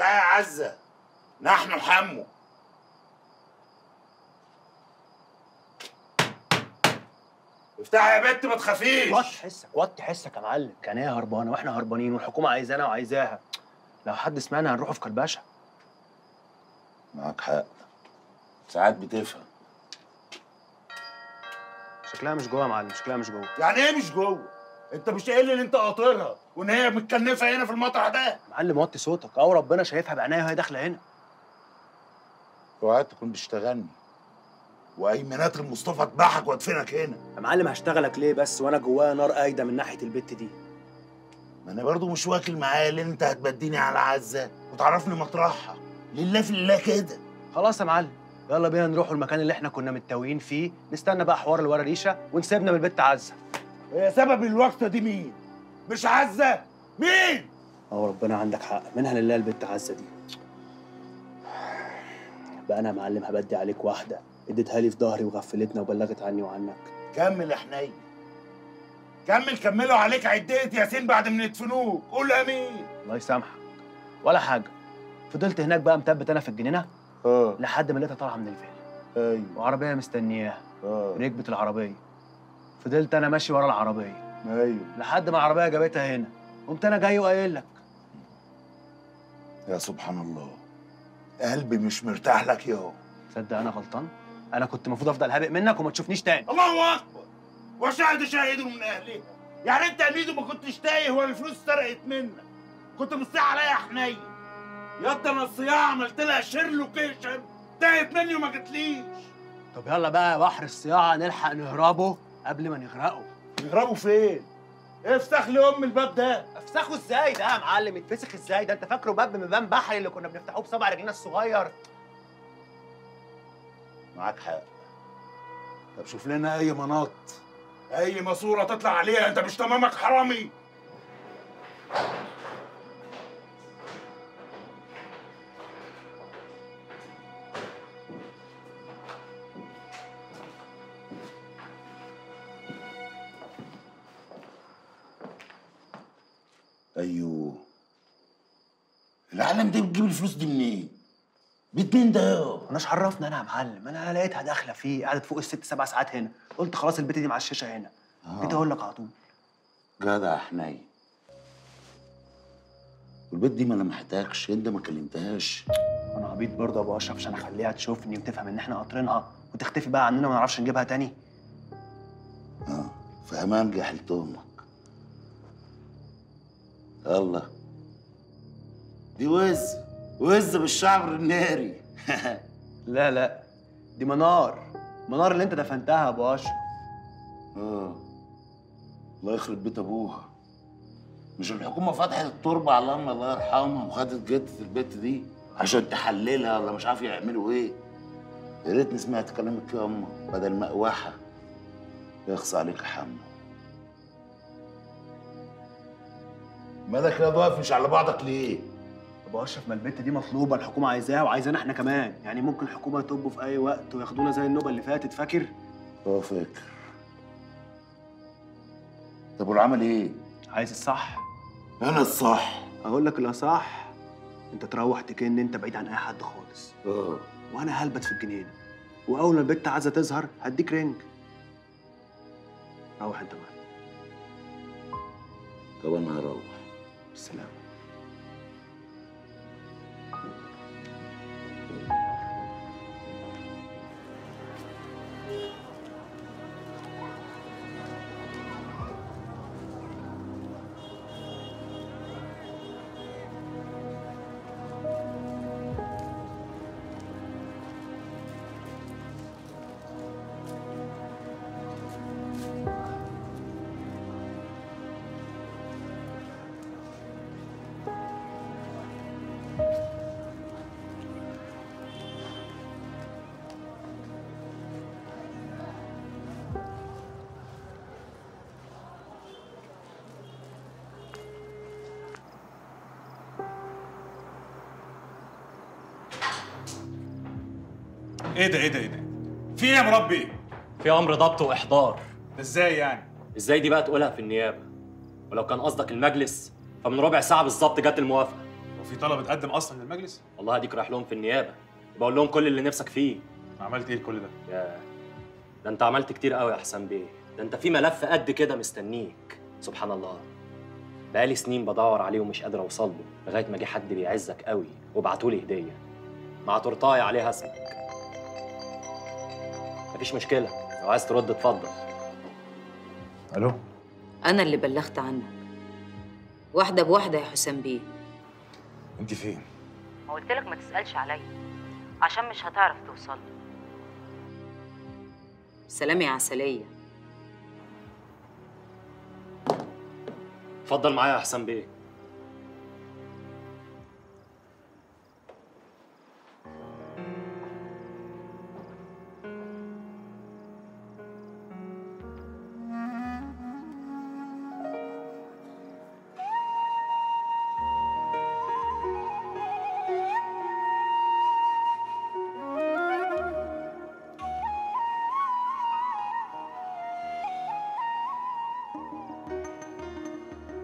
افتحي يا عزة نحن حمو افتحي يا بنت ما تخافيش وطي حسك وطي حسك يا معلم كان هي هربانه واحنا هربانين والحكومه عايزانا وعايزاها لو حد سمعنا هنروحوا في كلبشه معاك حق ساعات بتفهم شكلها مش جوه يا معلم شكلها مش جوه يعني ايه مش جوه انت مش قايل لي ان انت قاطرها وان هي متكنفه هنا في المطرح ده معلم وطي صوتك او ربنا شايفها بعينيها وهي داخله هنا اوعى تكون بتشتغلني وايمانات المصطفى اذبحك وادفنك هنا يا معلم هشتغلك ليه بس وانا جوايا نار قايده من ناحيه البت دي ما انا برضو مش واكل معايا اللي انت هتبديني على عزه وتعرفني مطرحها لله في الله كده خلاص يا معلم يلا بينا نروحوا المكان اللي احنا كنا متوهين فيه نستنى بقى حوار الورا ريشه ونسيبنا من البت عزه هي سبب الوقفه دي مين مش عزه مين اه ربنا عندك حق منها لله البت عزه دي بقى انا يا معلم هبدي عليك واحده اديتها لي في ظهري وغفلتنا وبلغت عني وعنك كمل يا حنين كمل كملوا عليك عدية ياسين بعد ما يدفنوك قول امين الله يسامحك ولا حاجه فضلت هناك بقى مثبت انا في الجنينه اه لحد ما لقيتها طالعه من الفيلا ايوه وعربيه مستنياها اه ركبت العربيه فضلت انا ماشي ورا العربيه ايوه لحد ما العربيه جابتها هنا قمت انا جاي وقايل لك يا سبحان الله قلبي مش مرتاح لك يا تصدق انا غلطان انا كنت المفروض افضل هابق منك وما تشوفنيش تاني الله اكبر وشاهد شاهد من اهلها يعني انت يا ميدو ما كنتش تايه ولا الفلوس سرقت منك كنت مصيع عليا يا حنين يا ده انا الصياعه عملت لها شير لوكيشن تاهت مني وما جتليش طب يلا بقى يا بحر الصياعه نلحق نهربه قبل ما نغرقه يهربوا فين؟ افتح لي ام الباب ده افسخه ازاي ده يا معلم يتفسخ ازاي ده انت فاكره باب من باب بحري اللي كنا بنفتحوه بصبع رجلنا الصغير معاك حق طب شوف لنا اي مناط اي ماسوره تطلع عليها انت مش تمامك حرامي ايوه العالم ده بتجيب الفلوس دي منين؟ بيت مين ده يا ماناش عرفنا انا يا معلم انا لقيتها داخله فيه قعدت فوق الست سبع ساعات هنا قلت خلاص البت دي معششه هنا جيت اقول لك على طول جدع حنين والبيت دي ما لمحتكش انت ما كلمتهاش انا عبيط برضه يا ابو اشرف عشان اخليها تشوفني وتفهم ان احنا قاطرينها وتختفي بقى عننا وما نعرفش نجيبها تاني اه فهمان جحلت امك يلا دي وز وز بالشعر الناري لا لا دي منار منار اللي انت دفنتها يا ابو اشرف اه الله يخرب بيت ابوها مش الحكومة فتحت التربة على أمي الله يرحمها وخدت جدة البت دي عشان تحللها ولا مش عارف يعملوا إيه يا ريتني سمعت كلامك يا أمه بدل مقوحة يخص عليك يا حمو مالك يا واقف مش على بعضك ليه؟ ابو اشرف ما البت دي مطلوبه الحكومه عايزاها وعايزانا احنا كمان يعني ممكن الحكومه يطبوا في اي وقت وياخدونا زي النوبه اللي فاتت فاكر هو فاكر طب والعمل إيه؟ عايز الصح أنا الصح اقول لك الاصح انت تروح تكن انت بعيد عن اي حد خالص اه وانا هلبت في الجنينه واول ما البت عايزه تظهر هديك رينج روح انت معايا طب أنا هروح بالسلامه ايه ده ايه ده ايه ده؟ في ايه يا مربي؟ في امر ضبط واحضار ده ازاي يعني؟ ازاي دي بقى تقولها في النيابه ولو كان قصدك المجلس فمن ربع ساعه بالظبط جت الموافقه وفي طلب اتقدم اصلا للمجلس والله اديك رايح لهم في النيابه بقول لهم كل اللي نفسك فيه عملت ايه لكل ده يا ده انت عملت كتير قوي يا حسام بيه ده انت في ملف قد كده مستنيك سبحان الله بقالي سنين بدور عليه ومش قادر اوصل له لغايه ما جه حد بيعزك قوي وبعتولي هديه مع تورتايه عليها اسمك مفيش مشكله لو عايز ترد اتفضل الو أنا اللي بلغت عنك واحدة بواحدة يا حسام بيه انت فين ما قلت لك ما تسألش عليا عشان مش هتعرف توصل سلام يا عسلية اتفضل معايا يا حسام بيه